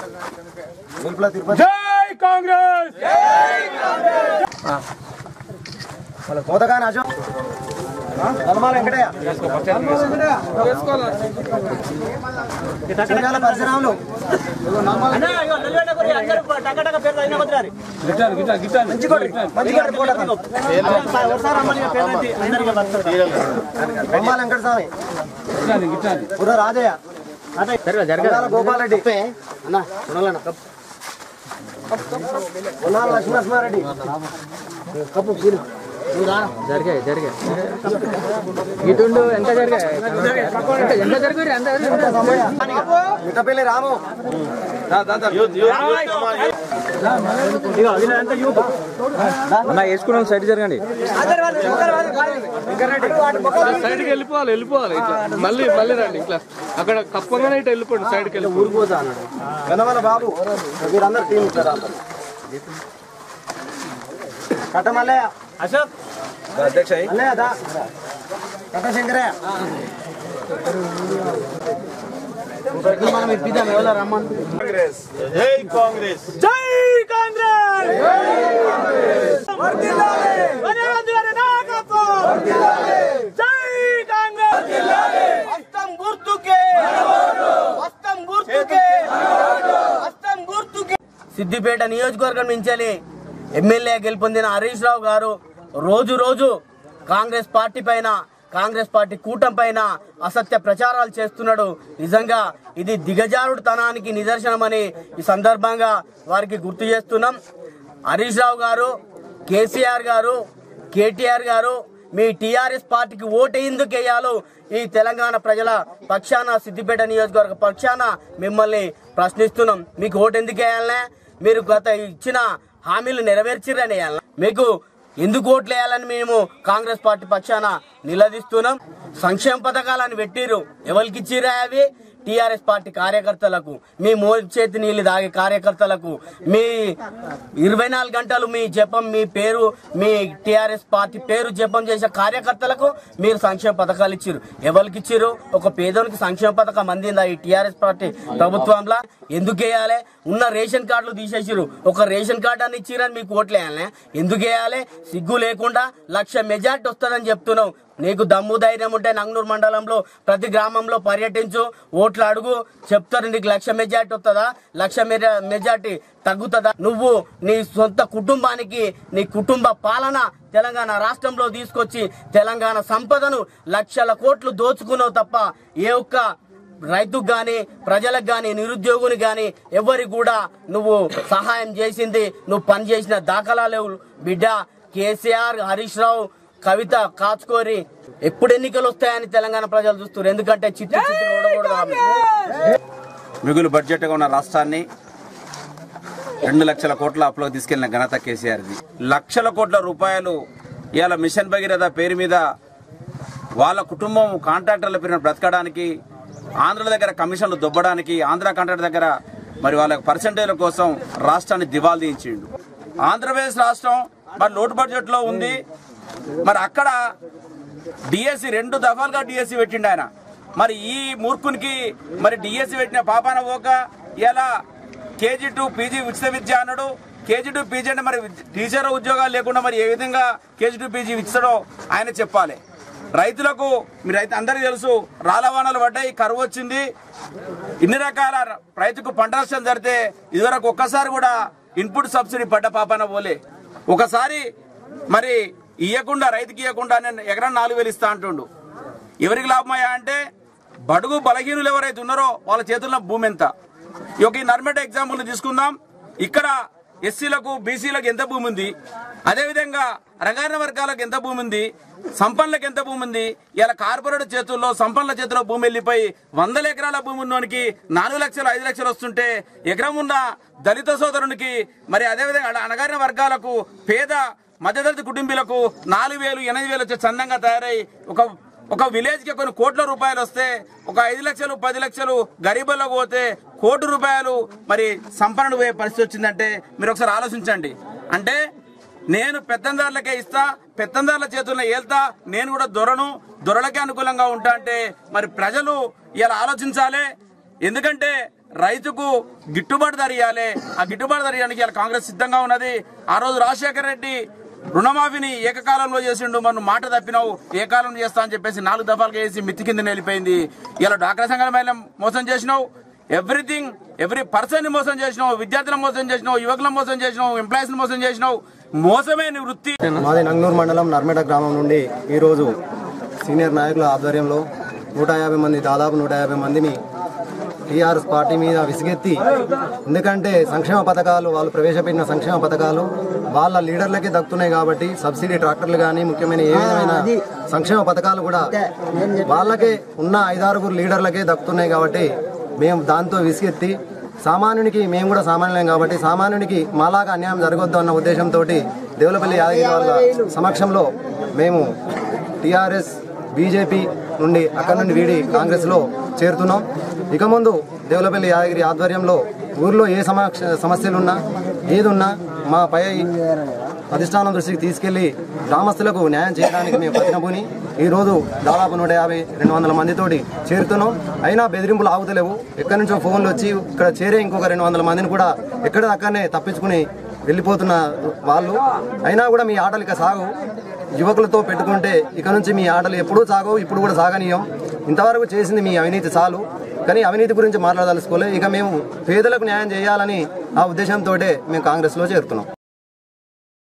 జై కాంగ్రెస్ మోదగాని అశోక్ హనుమాన్ వెంకటయ్య చిరకాల పరశురాములు గిట్టాను గిట్టాను గిట్టాను మంచికోటి మంచికోటి పోటకం. బొమ్మాల వెంకటస్వామి గిట్టాను గిట్టాను బుర్ర రాజయ్య జరగాల గోపాల్ రెడ్డి ఉన్నాల లక్ష్మీనరసింహారెడ్డి కప్పు పూలు జరిగాయి జరిగాయి ఇటుండు ఎంత జరిగాయి ఎంత జరిగాయి ఎంత మిట్టపల్లి రాము అన్న వేసుకున్నాం సైడ్ జరగండి సైడ్కి వెళ్ళిపోవాలి వెళ్ళిపోవాలి ఇట్లా మళ్ళీ మళ్ళీ రండి ఇట్లా అక్కడ కప్పగానే ఇటు వెళ్ళిపోండి సైడ్కి వెళ్ళి గణమల బాబు మీరందరూ టీం ఇస్తారా కట్టమల్లయ్య అశోక్ అధ్యక్ష అన్నయ్య దా కట్ట శంకరయ్య మనం ఇప్పిద్దాం ఎవరో రమ్మని జై కాంగ్రెస్ జై కాంగ్రెస్ జై కాంగ్రెస్ హస్తం గుర్తుకే హస్తం గుర్తుకే హస్తం గుర్తుకే సిద్దిపేట నియోజకవర్గం నుంచి ఎమ్మెల్యే గెలుపొందిన హరీష్ రావు గారు రోజు రోజు కాంగ్రెస్ పార్టీ పైన కాంగ్రెస్ పార్టీ కూటమి పైన అసత్య ప్రచారాలు చేస్తున్నాడు నిజంగా ఇది దిగజారుడు తనానికి నిదర్శనమని ఈ సందర్భంగా వారికి గుర్తు చేస్తున్నాం హరీష్ రావు గారు కేసీఆర్ గారు కేటీఆర్ గారు మీ టీఆర్ఎస్ పార్టీకి ఓటు ఎందుకు వేయాలో ఈ తెలంగాణ ప్రజల పక్షాన సిద్దిపేట నియోజకవర్గ పక్షాన మిమ్మల్ని ప్రశ్నిస్తున్నాం మీకు ఓటు ఎందుకు వేయాలనే మీరు గత ఇచ్చిన హామీలు నెరవేర్చిరని వేయాలనా మీకు ఎందుకు ఓట్లు వేయాలని మేము కాంగ్రెస్ పార్టీ పక్షాన నిలదీస్తున్నాం సంక్షేమ పథకాలను పెట్టిరు ఎవరికి ఇచ్చిరా అవి టిఆర్ఎస్ పార్టీ కార్యకర్తలకు మీ మోరి చేతి నీళ్లు తాగే కార్యకర్తలకు మీ ఇరవై నాలుగు గంటలు మీ జపం మీ పేరు మీ టిఆర్ఎస్ పార్టీ పేరు జపం చేసే కార్యకర్తలకు మీరు సంక్షేమ పథకాలు ఇచ్చారు ఎవరికి ఇచ్చారు ఒక పేదోనికి సంక్షేమ పథకం అందిందా ఈ టిఆర్ఎస్ పార్టీ ప్రభుత్వంలో ఎందుకు వేయాలి ఉన్న రేషన్ కార్డులు తీసేసిరు ఒక రేషన్ కార్డు అని ఇచ్చిరని మీకు ఓట్లు వేయాలి ఎందుకు వేయాలి సిగ్గు లేకుండా లక్ష మెజార్టీ వస్తుందని చెప్తున్నావు నీకు దమ్ము ధైర్యం ఉంటే నంగనూరు మండలంలో ప్రతి గ్రామంలో పర్యటించు ఓట్లు అడుగు చెప్తారు నీకు లక్ష మెజార్టీ వస్తుందా లక్ష మెజా- మెజార్టీ తగ్గుతుందా నువ్వు నీ సొంత కుటుంబానికి నీ కుటుంబ పాలన తెలంగాణ రాష్ట్రంలో తీసుకొచ్చి తెలంగాణ సంపదను లక్షల కోట్లు దోచుకున్నావు తప్ప ఏ ఒక్క రైతుకు గాని ప్రజలకు గాని నిరుద్యోగుని గాని ఎవరికి కూడా నువ్వు సహాయం చేసింది నువ్వు పని చేసిన దాఖలా లేవు బిడ్డ కేసీఆర్ హరీష్ రావు కవిత కాచుకోరి ఎప్పుడు ఎన్నికలు వస్తాయని తెలంగాణ ప్రజలు చూస్తారు ఎందుకంటే చిత్తు చిత్తు ఓడకూడదు కాబట్టి. మిగులు బడ్జెట్గా ఉన్న రాష్ట్రాన్ని రెండు లక్షల కోట్ల అప్పులోకి తీసుకెళ్లిన ఘనత కేసీఆర్ది లక్షల కోట్ల రూపాయలు ఇవాళ మిషన్ భగీరథ పేరు మీద వాళ్ళ కుటుంబం కాంట్రాక్టర్ల పేరున బ్రతకడానికి ఆంధ్రుల దగ్గర కమిషన్లు దొబ్బడానికి ఆంధ్ర కాంట్రాక్టర్ దగ్గర మరి వాళ్ళ పర్సంటేజ్ల కోసం రాష్ట్రాన్ని దివాలు తీయించిండు ఆంధ్రప్రదేశ్ రాష్ట్రం మరి లోటు బడ్జెట్ లో ఉంది మరి అక్కడ డిఎస్సి రెండు దఫాలుగా డిఎస్సి పెట్టిండు ఆయన మరి ఈ మూర్ఖునికి మరి డిఎస్సి పెట్టిన పాపాన పోక ఇలా కేజీ టు పీజీ ఉచిత విద్య అన్నాడు కేజీ టు పీజీ అంటే మరి టీచర్ ఉద్యోగాలు లేకుండా మరి ఏ విధంగా కేజీ టు పీజీ ఇస్తాడో ఆయన చెప్పాలి రైతులకు మీరు రైతు అందరికీ తెలుసు రాలవానలు పడ్డాయి కరువు వచ్చింది ఇన్ని రకాల రైతుకు పంట నష్టం జరిగితే ఇదివరకు ఒక్కసారి కూడా ఇన్పుట్ సబ్సిడీ పడ్డ పాపాన పోలే ఒకసారి మరి ఇవ్వకుండా రైతుకి ఇవ్వకుండా నేను ఎకరం నాలుగు వేలు ఇస్తా అంటుండు ఎవరికి లాభమయ్యా అంటే బడుగు బలహీనులు ఎవరైతే ఉన్నారో వాళ్ళ చేతుల్లో భూమి ఎంత ఈ యొక్క ఈ నర్మేట ఎగ్జాంపుల్ తీసుకుందాం ఇక్కడ ఎస్సీలకు బీసీలకు ఎంత భూమి ఉంది అదేవిధంగా రంగాయణ వర్గాలకు ఎంత భూమి ఉంది సంపన్నులకు ఎంత భూమి ఉంది ఇలా కార్పొరేట్ చేతుల్లో సంపన్నుల చేతిలో భూమి వెళ్ళిపోయి వందల ఎకరాల భూమి ఉన్నోనికి నాలుగు లక్షలు ఐదు లక్షలు వస్తుంటే ఎకరం ఉన్న దళిత సోదరునికి మరి అదేవిధంగా అణగారిన వర్గాలకు పేద మధ్యతరగతి కుటుంబీలకు నాలుగు వేలు ఎనిమిది వేలు వచ్చే చందంగా తయారై ఒక ఒక విలేజ్ కి కొన్ని కోట్ల రూపాయలు వస్తే ఒక ఐదు లక్షలు పది లక్షలు గరీబులకు పోతే కోటి రూపాయలు మరి సంపన్నుడు పోయే పరిస్థితి వచ్చిందంటే మీరు ఒకసారి ఆలోచించండి అంటే నేను పెత్తందారులకే ఇస్తా పెత్తందారుల చేతుల్లో ఏల్తా నేను కూడా దొరను దొరలకే అనుకూలంగా ఉంటా అంటే మరి ప్రజలు ఇలా ఆలోచించాలి ఎందుకంటే రైతుకు గిట్టుబాటు ధర ఇవ్వాలి ఆ గిట్టుబాటు ధర ఇవ్వడానికి ఇలా కాంగ్రెస్ సిద్ధంగా ఉన్నది ఆ రోజు రాజశేఖర రెడ్డి రుణమాఫీని ఏకకాలంలో చేసిండు మనం మాట తప్పినావు ఏ కాలం చేస్తా అని చెప్పేసి నాలుగు దఫాలుగా వేసి మిత్తి కింద వెళ్ళిపోయింది ఇలా డాక్రా సంఘాల మహిళ మోసం చేసినావు ఎవ్రీథింగ్ ఎవ్రీ పర్సన్ ని మోసం చేసినావు విద్యార్థులను మోసం చేసినావు యువకులను మోసం చేసినావు ఎంప్లాయీస్ మోసం చేసినావు మోసమే నీ వృత్తి మాది నంగనూరు మండలం నర్మేట గ్రామం నుండి ఈరోజు సీనియర్ నాయకుల ఆధ్వర్యంలో నూట యాభై మంది దాదాపు నూట యాభై మందిని టీఆర్ఎస్ పార్టీ మీద విసిగెత్తి ఎందుకంటే సంక్షేమ పథకాలు వాళ్ళు ప్రవేశపెట్టిన సంక్షేమ పథకాలు వాళ్ళ లీడర్లకే దక్కుతున్నాయి కాబట్టి సబ్సిడీ ట్రాక్టర్లు కానీ ముఖ్యమైన ఏ విధమైన సంక్షేమ పథకాలు కూడా వాళ్ళకే ఉన్న ఐదారుగురు లీడర్లకే దక్కుతున్నాయి కాబట్టి మేము దాంతో విసిగెత్తి సామాన్యునికి మేము కూడా సామాన్యులం కాబట్టి సామాన్యునికి మాలాగా అన్యాయం జరగొద్దు అన్న ఉద్దేశంతో దేవులపల్లి యాదగిరి వాళ్ళ సమక్షంలో మేము టీఆర్ఎస్ బీజేపీ నుండి అక్కడి నుండి వీడి కాంగ్రెస్లో చేరుతున్నాం ఇక ముందు దేవులపల్లి యాదగిరి ఆధ్వర్యంలో ఊర్లో ఏ సమక్ష సమస్యలున్నా ఏదున్నా మా పై అధిష్టానం దృష్టికి తీసుకెళ్లి గ్రామస్తులకు న్యాయం చేయడానికి మేము ప్రతినబూని ఈ రోజు దాదాపు నూట యాభై రెండు వందల మందితోటి చేరుతున్నాం అయినా బెదిరింపులు ఆగుతలేవు ఎక్కడి నుంచో ఫోన్లు వచ్చి ఇక్కడ చేరే ఇంకొక రెండు వందల మందిని కూడా ఎక్కడ దక్కనే తప్పించుకుని వెళ్ళిపోతున్న వాళ్ళు అయినా కూడా మీ ఆటలు ఇక సాగు యువకులతో పెట్టుకుంటే ఇక నుంచి మీ ఆటలు ఎప్పుడూ సాగవు ఇప్పుడు కూడా సాగనీయం ఇంతవరకు చేసింది మీ అవినీతి చాలు కానీ అవినీతి గురించి మాట్లాడదలుచుకోలే ఇక మేము పేదలకు న్యాయం చేయాలని ఆ ఉద్దేశంతో మేము కాంగ్రెస్లో చేరుతున్నాం